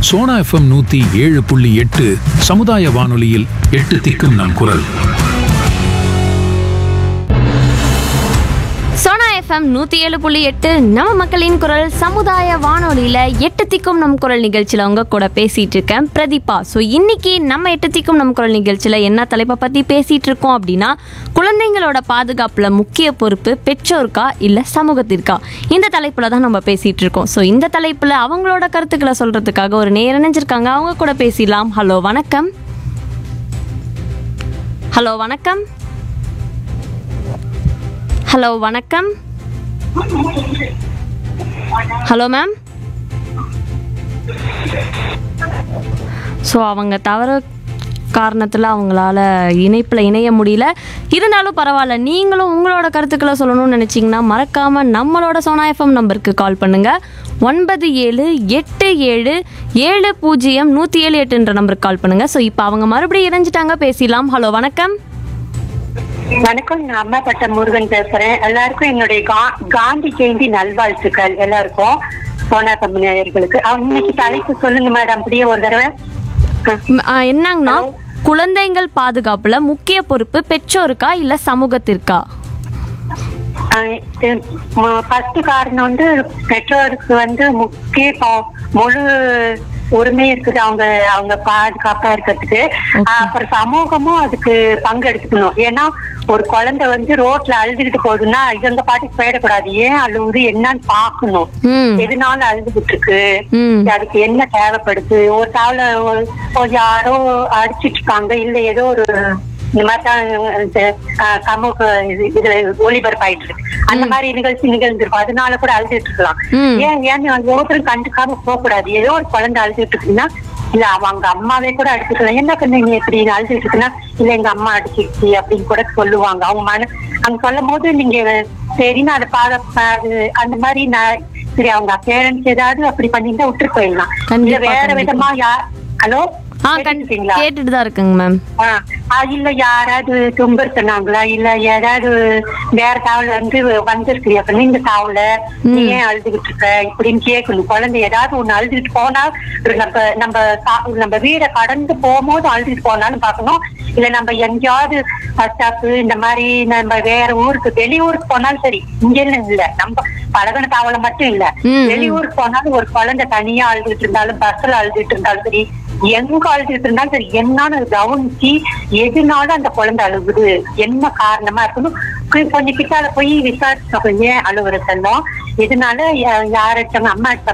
Sona FM நூத்தி ஏழு புள்ளி எட்டு சமுதாய வானொலியில் எட்டு திக்கும் நம் குரல் சோனா எஃப்எம் நூற்றி ஏழு புள்ளி எட்டு நம்ம மக்களின் குரல் சமுதாய வானொலியில் எட்டு திக்கும் நம் குரல் நிகழ்ச்சியில் உங்க கூட பேசிட்டு இருக்கேன் பிரதீபா ஸோ இன்னைக்கு நம்ம எட்டு திக்கும் நம் குரல் நிகழ்ச்சியில் என்ன தலைப்பை பற்றி பேசிட்டு இருக்கோம் அப்படின்னா குழந்தைங்களோட பாதுகாப்பில் முக்கிய பொறுப்பு பெற்றோருக்கா இல்லை சமூகத்திற்கா இந்த தலைப்பில் தான் நம்ம பேசிட்டு இருக்கோம் ஸோ இந்த தலைப்பில் அவங்களோட கருத்துக்களை சொல்றதுக்காக ஒரு நேரம் இணைஞ்சிருக்காங்க அவங்க கூட பேசிடலாம் ஹலோ வணக்கம் ஹலோ வணக்கம் ஹலோ வணக்கம் ஹலோ மேம் ஸோ அவங்க தவறு காரணத்தில் அவங்களால இணைப்பில் இணைய முடியல இருந்தாலும் பரவாயில்ல நீங்களும் உங்களோட கருத்துக்களை சொல்லணும்னு நினச்சிங்கன்னா மறக்காமல் நம்மளோட சோனா எஃப்எம் நம்பருக்கு கால் பண்ணுங்கள் ஒன்பது ஏழு எட்டு ஏழு ஏழு பூஜ்ஜியம் நூற்றி ஏழு எட்டுன்ற நம்பருக்கு கால் பண்ணுங்கள் ஸோ இப்போ அவங்க மறுபடியும் இணைஞ்சிட்டாங்க பேசிடலாம் ஹலோ வணக்கம் வணக்கம் நான் அம்மாப்பட்ட முருகன் பேசுறேன் எல்லாருக்கும் என்னுடைய கா- காந்தி ஜெயந்தி நல்வாழ்த்துக்கள் எல்லாருக்கும் சோனா கம்பெனியர்களுக்கு இன்னைக்கு தலைப்பு சொல்லுங்க மேடம் அப்படியே ஒரு தடவை ம், ஆ, என்னங்கன்னா குழந்தைகள் பாதுகாப்புல முக்கிய பொறுப்பு பெற்றோருக்கா இல்ல சமூகத்திற்கா ஃபர்ஸ்ட் காரணம் வந்து பெற்றோருக்கு வந்து முக்கிய ப- முழு உரிமை இருக்குது அவங்க அவங்க பாதுகாப்பா இருக்கிறதுக்கு அப்புறம் சமூகமும் அதுக்கு பங்கு எடுத்துக்கணும் ஏன்னா ஒரு குழந்தை வந்து ரோட்ல அழுதுகிட்டு போகுதுன்னா இவங்க பாட்டுக்கு போயிடக்கூடாது ஏன் அழுவுது என்னன்னு பாக்கணும் ம் எதனால அழுதுகிட்டு இருக்கு ம் அதுக்கு என்ன தேவைப்படுது ஒரு தாவல யாரோ அடிச்சிட்டு இருக்காங்க இல்ல ஏதோ ஒரு இந்த மாதிரி தான் இந்த, அஹ், சமூக இது- இதுல ஒளிபரப்பாயிட்டு இருக்கு அந்த மாதிரி நிகழ்ச்சி நிகழ்ந்திருக்கும் அதனால கூட அழுதுட்டு இருக்கலாம் ம். ஏன் ஏன் ஒவ்வொருத்தரும் கண்டுக்காம போக கூடாது ஏதோ ஒரு குழந்தை அழுதுட்டு இருக்குன்னா இல்ல அவங்க அம்மாவே கூட அடிச்சுக்கலாம் என்ன பண்ண நீ எப்படி அழுதுட்டு இருக்குன்னா இல்ல எங்க அம்மா அடிச்சிருச்சு அப்படின்னு கூட சொல்லுவாங்க அவங்க மன அங்க சொல்லும் போது நீங்க சரின்னு அதை பாத அது- அந்த மாதிரி நான் சரி அவங்க பேரண்ட்ஸ் ஏதாவது அப்படி பண்ணிட்டு விட்டுட்டு போயிடலாம் கண்டிப்பா, இல்ல வேற கண்டிப்பா. விதமா யார் ஹலோ ஆ கண் கேட்டுட்டு தான் இருக்குங்க மேம் ஆ, அது இல்ல யாராவது துன்புறுத்தினாங்களா இல்ல ஏதாவது வேற தாவல வந்து வந்திருக்கு அப்படின்னு இந்த தாவல நீ ஏன் அழுதுகிட்டு இருக்க இப்படின்னு கேட்கணும் குழந்தை ஏதாவது ஒண்ணு அழுதுகிட்டு போனா ஒரு நம்ம நம்ம சா- நம்ம வீட கடந்து போகும்போது அழுதுகிட்டு போனாலும் பார்க்கணும் இல்ல நம்ம எங்கேயாவது பஸ் ஸ்டாப் இந்த மாதிரி நம்ம வேற ஊருக்கு வெளியூருக்கு போனாலும் சரி இங்க இல்ல நம்ம பழகன தாவல மட்டும் இல்ல ம், ம். வெளியூருக்கு போனாலும் ஒரு குழந்தை தனியா அழுதுட்டு இருந்தாலும் பஸ்ல அழுதுட்டு இருந்தாலும் சரி எங்க அழுதுட்டு இருந்தாலும் சரி என்னன்னு கவனிச்சு எதுனால அந்த குழந்தை அழுகுது என்ன காரணமா இருக்கணும் கொ- கொஞ்சம் கிட்டால போய் விசாரிச்சோம் ஏன் அழுகுற செல்லம் இதனால யார்கிட்ட அம்மா